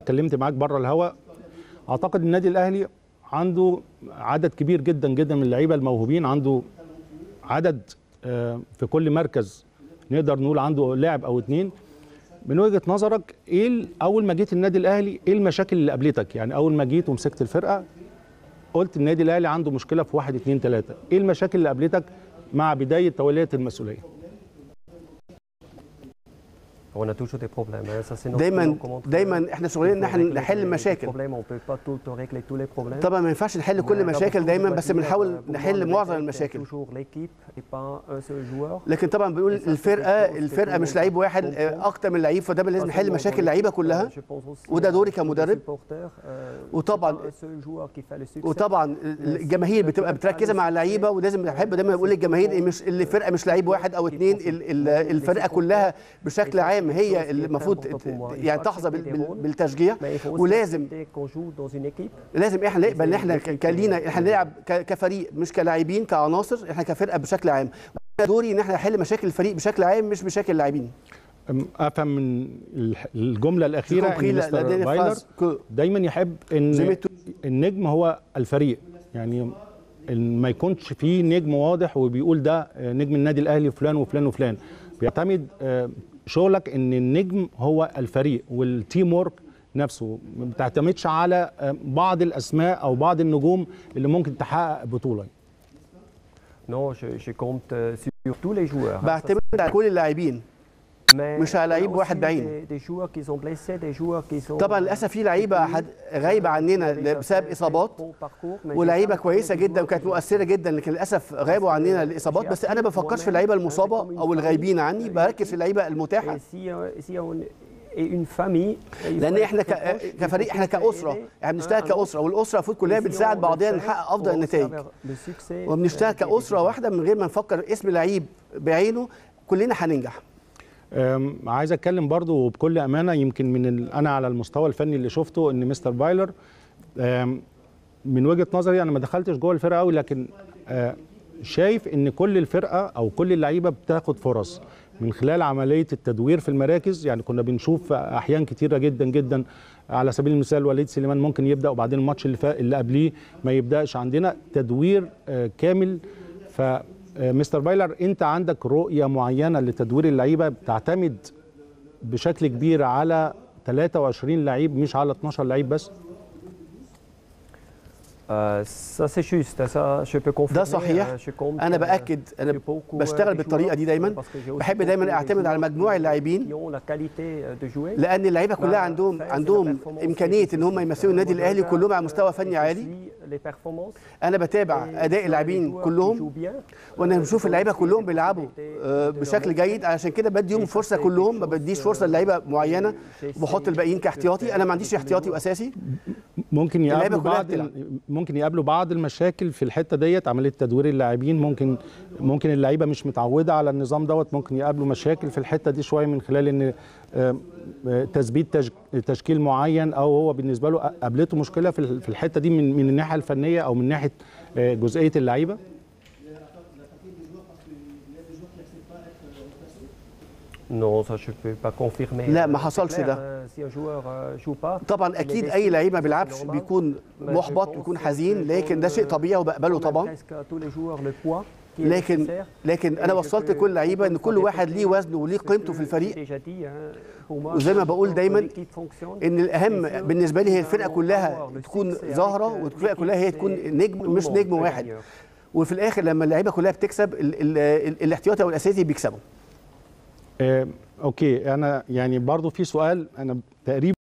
اتكلمت معاك بره الهواء اعتقد النادي الاهلي عنده عدد كبير جدا جدا من اللعيبه الموهوبين عنده عدد آه، في كل مركز نقدر نقول عنده لاعب او اتنين من وجهه نظرك ايه ال- اول ما جيت النادي الاهلي ايه المشاكل اللي قابلتك يعني اول ما جيت ومسكت الفرقه قلت النادي الاهلي عنده مشكله في واحد اتنين تلاته ايه المشاكل اللي قابلتك مع بدايه توليه المسؤوليه On a toujours des problèmes. hein. Ça, c'est notre دايما comment on- دايما احنا شغلنا ان احنا régler نحل les- les المشاكل problèmes. On peut pas tout le temps régler tous les problèmes. طبعا ما ينفعش نحل كل Mais المشاكل d'abord, دايما on doit بس dire, بنحاول euh, pour نحل moi, معظم le المشاكل toujours l'équipe et pas un seul joueur. لكن طبعا بنقول الفرقه الفرقه مش لعيب واحد آه، اكتر من لعيب فده لازم نحل مشاكل اللعيبه كلها Je pense aussi وده à- دوري aux كمدرب. supporters, euh, وطبعاً- c'est pas un seul joueur qui fait le succès. وطبعا الجماهير بتبقى بتركز مع اللعيبه ولازم بحب دايما اقول للجماهير إن مش اللي فرقه مش لعيب واحد او اثنين الفرقه كلها بشكل عام هي اللي المفروض يعني تحظى بال- بال- بالتشجيع Mais il faut aussi ولازم accepter qu'on joue dans une équipe. لازم احنا نقبل ان احنا ك- كلينا احنا نلعب ك- كفريق مش كلاعبين كعناصر احنا كفرقه بشكل عام دوري ان احنا نحل مشاكل الفريق بشكل عام مش مشاكل اللاعبين أم- افهم من الح- الجمله الاخيره compris ان la- la مستر dernière فايلر phrase que- دايما يحب ان J'ai النجم هو الفريق يعني إن ما يكونش فيه نجم واضح وبيقول ده آه، نجم النادي الاهلي فلان وفلان وفلان بيعتمد آه، شغلك ان النجم هو الفريق والتيم وورك نفسه ما بتعتمدش على آه، بعض الاسماء او بعض النجوم اللي ممكن تحقق بطوله Non, je, je compte euh, sur tous les joueurs. hein. Ça, بعتمد على كل اللاعبين Mais مش على on a لعيب واحد aussi بعينه. des, des joueurs qui sont blessés, des joueurs qui sont طبعا للاسف في لعيبه حد- غايبه عننا بسبب اصابات ولعيبه كويسه جدا وكانت مؤثره جدا لكن للاسف غابوا عننا الاصابات بس انا ما بفكرش في اللعيبه المصابه او الغايبين عني بركز في اللعيبه المتاحه لان احنا ك- كفريق احنا كاسره احنا بنشتغل كاسره والاسره المفروض كلها بتساعد بعضنا نحقق افضل النتائج وبنشتغل كاسره واحده من غير ما نفكر اسم لعيب بعينه كلنا هننجح أم، عايز اتكلم برضو بكل امانه يمكن من ال... انا على المستوى الفني اللي شفته ان مستر بايلر أم، من وجهه نظري انا ما دخلتش جوه الفرقه قوي لكن آه، شايف ان كل الفرقه او كل اللعيبه بتاخد فرص من خلال عمليه التدوير في المراكز يعني كنا بنشوف احيان كتيره جدا جدا على سبيل المثال وليد سليمان ممكن يبدا وبعدين الماتش اللي فا... اللي قبليه ما يبداش عندنا تدوير آه، كامل ف آه، مستر بايلر انت عندك رؤيه معينه لتدوير اللعيبه بتعتمد بشكل كبير على 23 لعيب مش على 12 لعيب بس ça c'est juste, ça je peux confirmer. ده صحيح euh, je compte, انا euh, باكد انا sur beaucoup, euh, بشتغل des بالطريقه دي joueurs, دايما parce que j'ai aussi بحب دايما beaucoup de اعتمد على joueurs مجموع qui اللاعبين ont la qualité de jouer. لان اللعيبه كلها عندهم عندهم امكانيه ان هم يمثلوا النادي الاهلي كلهم على مستوى فني عالي les performances. انا بتابع اداء اللاعبين كلهم وانا بشوف اللعيبه كلهم بيلعبوا آه، بشكل جيد علشان كده بديهم فرصه كلهم ما بديش فرصه للعيبه معينه وبحط الباقيين كاحتياطي انا ما عنديش احتياطي واساسي ممكن اللعيبة يقابلوا كلها بعض بتلعب. ال- ممكن يقابلوا بعض المشاكل في الحته ديت عمليه تدوير اللاعبين ممكن ممكن اللعيبه مش متعوده على النظام دوت ممكن يقابلوا مشاكل في الحته دي شويه من خلال ان آه، آه، تثبيت تج- تشكيل معين او هو بالنسبه له قابلته مشكله في ال- في الحته دي من من الناحيه الفنيه او من ناحيه آه، جزئيه اللعيبه Non, ça je peux pas confirmer. لا، ما Euh, حصلش c'est clair, ده. hein, Si un joueur euh, joue pas, طبعا il est اكيد déçu, اي لعيب ما c'est بيلعبش normal. بيكون Mais je محبط pense بيكون que حزين je لكن ده donne, شيء euh, طبيعي وبقبله quand même طبعا presque à tous les joueurs le poids qui est لكن nécessaire. لكن انا Et je وصلت peux- لكل لعيبه ان on كل peut واحد ليه répéter وزنه وليه ce قيمته que في j'ai الفريق déjà dit, hein. Pour moi, وزي ما pour بقول que دايماً l'équipe fonctionne, ان الاهم c'est sûr بالنسبه لي هي que الفرقه nous كلها allons avoir le تكون succès ظاهره avec, euh, والفرقه كلها هي l'équipe, تكون c'est نجم tout le مش monde نجم peut واحد gagner. وفي الاخر لما اللعيبه كلها بتكسب ال ال ال الاحتياطي او الاساسي بيكسبوا آه، اوكي انا يعني برضو في سؤال انا تقريبا